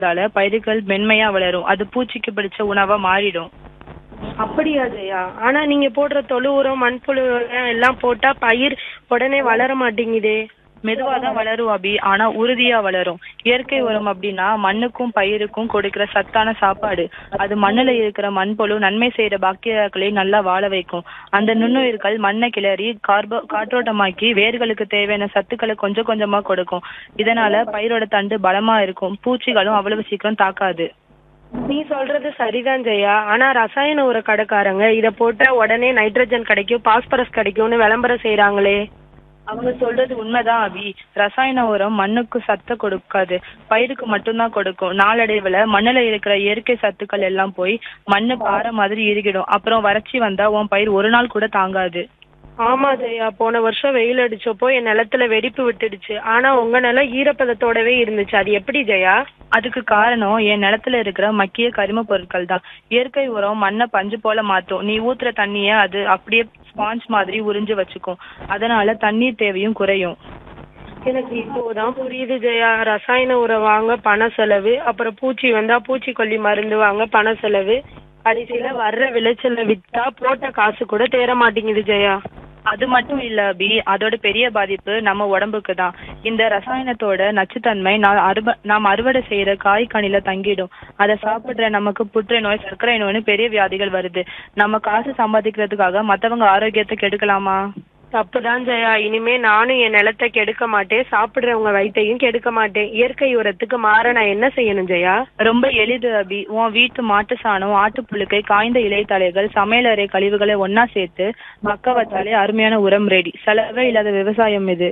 அதால பயிர்கள் மென்மையா வளரும் அது பூச்சிக்கு பிடிச்ச உணவா மாறிடும் அப்படியா ஜெயா ஆனா நீங்க போடுற தொழு உரம் மண்புழு உரம் எல்லாம் போட்டா பயிர் உடனே வளர மாட்டேங்குதே மெதுவா தான் வளரும் அபி ஆனா உறுதியா வளரும் இயற்கை உரம் அப்படின்னா மண்ணுக்கும் பயிருக்கும் கொடுக்கிற சத்தான சாப்பாடு அது மண்ணுல இருக்கிற மண்புழு நன்மை செய்யற பாக்டீரியாக்களை நல்லா வாழ வைக்கும் அந்த நுண்ணுயிர்கள் மண்ணை கிளறி கார்போ காற்றோட்டமாக்கி வேர்களுக்கு தேவையான சத்துக்களை கொஞ்சம் கொஞ்சமா கொடுக்கும் இதனால பயிரோட தண்டு பலமா இருக்கும் பூச்சிகளும் அவ்வளவு சீக்கிரம் தாக்காது நீ சொல்றது சரிதான் ஜெயா ஆனா ரசாயன உர கடைக்காரங்க இத போட்டா உடனே நைட்ரஜன் கிடைக்கும் பாஸ்பரஸ் கிடைக்கும்னு விளம்பரம் செய்யறாங்களே அவங்க சொல்றது உண்மைதான் அபி ரசாயன உரம் மண்ணுக்கு சத்து கொடுக்காது பயிருக்கு மட்டும்தான் கொடுக்கும் நாளடைவுல மண்ணுல இருக்கிற இயற்கை சத்துக்கள் எல்லாம் போய் மண்ணு பாறை மாதிரி இறுகிடும் அப்புறம் வறட்சி வந்தா உன் பயிர் ஒரு நாள் கூட தாங்காது ஆமா ஜெயா போன வருஷம் வெயில் அடிச்சப்போ என் நிலத்துல வெடிப்பு விட்டுடுச்சு ஆனா உங்க நிலம் ஈரப்பதத்தோடவே இருந்துச்சு அது எப்படி ஜெயா அதுக்கு காரணம் என் நிலத்துல இருக்கிற மக்கிய கரிம பொருட்கள் தான் இயற்கை உரம் மண்ணை பஞ்சு போல மாத்தும் நீ ஊத்துற தண்ணிய அது அப்படியே ஸ்பாஞ்ச் மாதிரி உறிஞ்சு வச்சுக்கும் அதனால தண்ணீர் தேவையும் குறையும் எனக்கு இப்போதான் புரியுது ஜெயா ரசாயன உரம் வாங்க பண செலவு அப்புறம் பூச்சி வந்தா பூச்சிக்கொல்லி மருந்து வாங்க பண செலவு கடைசியில வர்ற விளைச்சல வித்தா போட்ட காசு கூட தேர மாட்டேங்குது ஜெயா அது மட்டும் இல்ல அபி அதோட பெரிய பாதிப்பு நம்ம உடம்புக்கு தான் இந்த ரசாயனத்தோட நச்சுத்தன்மை நாம் அறுவ நாம் அறுவடை செய்யற காய் கனில தங்கிடும் அதை சாப்பிடுற நமக்கு புற்றுநோய் சர்க்கரை நோய்னு பெரிய வியாதிகள் வருது நம்ம காசு சம்பாதிக்கிறதுக்காக மத்தவங்க ஆரோக்கியத்தை கெடுக்கலாமா தப்புதான் ஜெயா இனிமே நானும் என் நிலத்தை கெடுக்க மாட்டேன் சாப்பிடுறவங்க வயித்தையும் கெடுக்க மாட்டேன் இயற்கை உரத்துக்கு மாற நான் என்ன செய்யணும் ஜெயா ரொம்ப எளிது அபி உன் வீட்டு மாட்டு சாணம் ஆட்டுப்புழுக்கை காய்ந்த இலைத்தழைகள் சமையலறை கழிவுகளை ஒன்னா சேர்த்து மக்க வச்சாலே அருமையான உரம் ரெடி செலவே இல்லாத விவசாயம் இது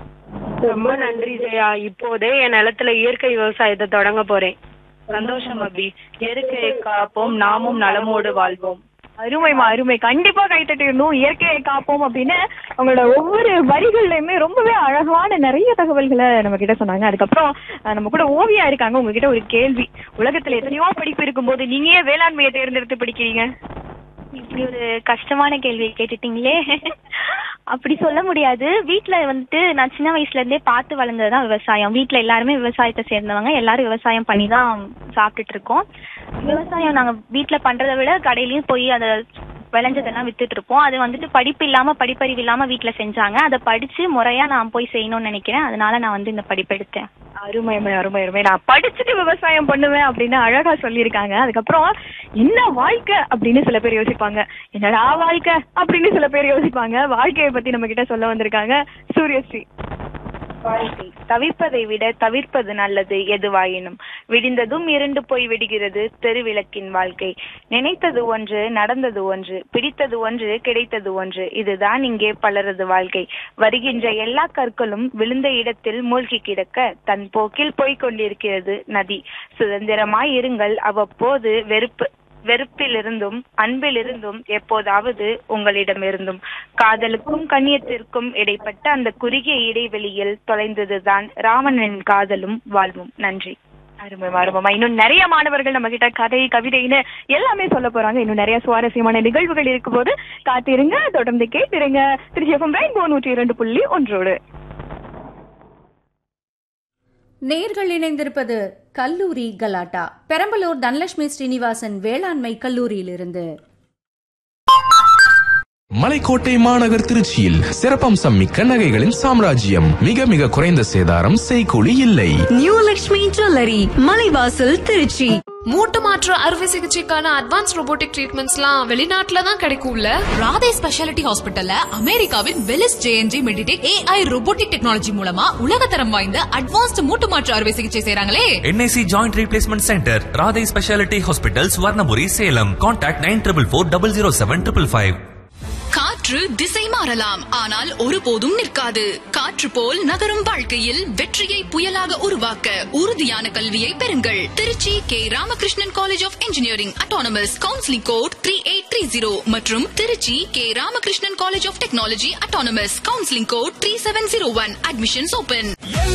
ரொம்ப நன்றி ஜெயா இப்போதே என் நிலத்துல இயற்கை விவசாயத்தை தொடங்க போறேன் சந்தோஷம் அபி இயற்கையை காப்போம் நாமும் நலமோடு வாழ்வோம் அருமைமா அருமை கண்டிப்பா கைத்தட்டிடணும் இயற்கையை காப்போம் அப்படின்னு அவங்களோட ஒவ்வொரு வரிகள்லயுமே ரொம்பவே அழகான நிறைய தகவல்களை நம்ம கிட்ட சொன்னாங்க அதுக்கப்புறம் அஹ், நம்ம கூட ஓவியா இருக்காங்க உங்ககிட்ட ஒரு கேள்வி உலகத்துல எத்தனையோ படிப்பு இருக்கும்போது நீங்க ஏன் வேளாண்மையை தேர்ந்தெடுத்து படிக்கிறீங்க இப்படி ஒரு கஷ்டமான கேள்வியை கேட்டுட்டீங்களே அப்படி சொல்ல முடியாது வீட்ல வந்துட்டு நான் சின்ன வயசுல இருந்தே பார்த்து வளர்ந்ததுதான் விவசாயம் வீட்ல எல்லாருமே விவசாயத்தை சேர்ந்தவங்க எல்லாரும் விவசாயம் பண்ணி தான் சாப்பிட்டுட்டு இருக்கோம் விவசாயம் நாங்க வீட்ல பண்றதை விட கடையிலயும் போய் அதை விளைஞ்சதெல்லாம் வித்துட்டு இருப்போம் அது வந்துட்டு படிப்பு இல்லாம படிப்பறிவு இல்லாம வீட்ல செஞ்சாங்க அதை படிச்சு முறையா நான் போய் செய்யணும்னு நினைக்கிறேன் அதனால நான் வந்து இந்த படிப்பு எடுத்தேன் அருமை அருமை அருமை அருமை நான் படிச்சுட்டு விவசாயம் பண்ணுவேன் அப்படின்னு அழகா சொல்லியிருக்காங்க அதுக்கப்புறம் என்ன வாழ்க்கை அப்படின்னு சில பேர் யோசிப்பாங்க என்னடா வாழ்க்கை அப்படின்னு சில பேர் யோசிப்பாங்க வாழ்க்கையை பத்தி நம்ம கிட்ட சொல்ல வந்திருக்காங்க சூரியஸ்ரீ வாழ்க்கை தவிர்ப்பதை விட தவிர்ப்பது நல்லது எதுவாயினும் விடிந்ததும் இருண்டு போய் விடுகிறது தெருவிளக்கின் வாழ்க்கை நினைத்தது ஒன்று நடந்தது ஒன்று பிடித்தது ஒன்று கிடைத்தது ஒன்று இதுதான் இங்கே பலரது வாழ்க்கை வருகின்ற எல்லா கற்களும் விழுந்த இடத்தில் மூழ்கி கிடக்க தன் போக்கில் போய்க் கொண்டிருக்கிறது நதி சுதந்திரமாய் இருங்கள் அவ்வப்போது வெறுப்பு வெறுப்பிலிருந்தும் அன்பிலிருந்தும் எப்போதாவது உங்களிடமிருந்தும் காதலுக்கும் கண்ணியத்திற்கும் இடைப்பட்ட அந்த குறுகிய இடைவெளியில் தொலைந்ததுதான் ராவணனின் காதலும் வாழ்வும் நன்றி அருமை அருமைமா இன்னும் நிறைய மாணவர்கள் நம்ம கிட்ட கதை கவிதைன்னு எல்லாமே சொல்ல போறாங்க இன்னும் நிறைய சுவாரஸ்யமான நிகழ்வுகள் இருக்கும் போது காத்திருங்க தொடர்ந்து கேட்டிருங்க திருச்சி எஃப்எம் ரெயின்போ நூற்றி இரண்டு புள்ளி ஒன்றோடு நேர்கள் இணைந்திருப்பது கல்லூரி கலாட்டா பெரம்பலூர் தனலட்சுமி ஸ்ரீனிவாசன் வேளாண்மை கல்லூரியிலிருந்து மலைக்கோட்டை மாநகர் திருச்சியில் சிறப்பம்சம் மிக்க நகைகளின் சாம்ராஜ்யம் மிக மிக குறைந்த சேதாரம் செய்கூலி இல்லை நியூ லக்ஷ்மி ஜுவல்லரி மலைவாசல் திருச்சி மூட்டு மாற்று அறுவை சிகிச்சைக்கான அட்வான்ஸ் ரோபோட்டிக் ட்ரீட்மெண்ட்ஸ்லாம் வெளிநாட்டுல தான் கிடைக்கும்ல ராதே ஸ்பெஷாலிட்டி ஹாஸ்பிட்டல்ல அமெரிக்காவின் வெலிஸ் ஜேஎன்ஜி மெடிடேட் ஏஐ ரோபோட்டிக் டெக்னாலஜி மூலமா உலகத்தரம் வாய்ந்த அட்வான்ஸ்ட் மூட்டு மாற்று அறுவை சிகிச்சை செய்றாங்களே NIC joint replacement centre Radhe speciality hospital Swarnapuri Salem contact nine triple four double zero seven triple five காற்று திசை மாறலாம் ஆனால் ஒருபோதும் நிற்காது காற்று போல் நகரும் வாழ்க்கையில் வெற்றியை புயலாக உருவாக்க உறுதியான கல்வியை பெறுங்கள் Tiruchi K Ramakrishnan college of engineering autonomous counselling code three eight three zero மற்றும் Tiruchi K Ramakrishnan college of technology autonomous counselling code three seven zero one admissions open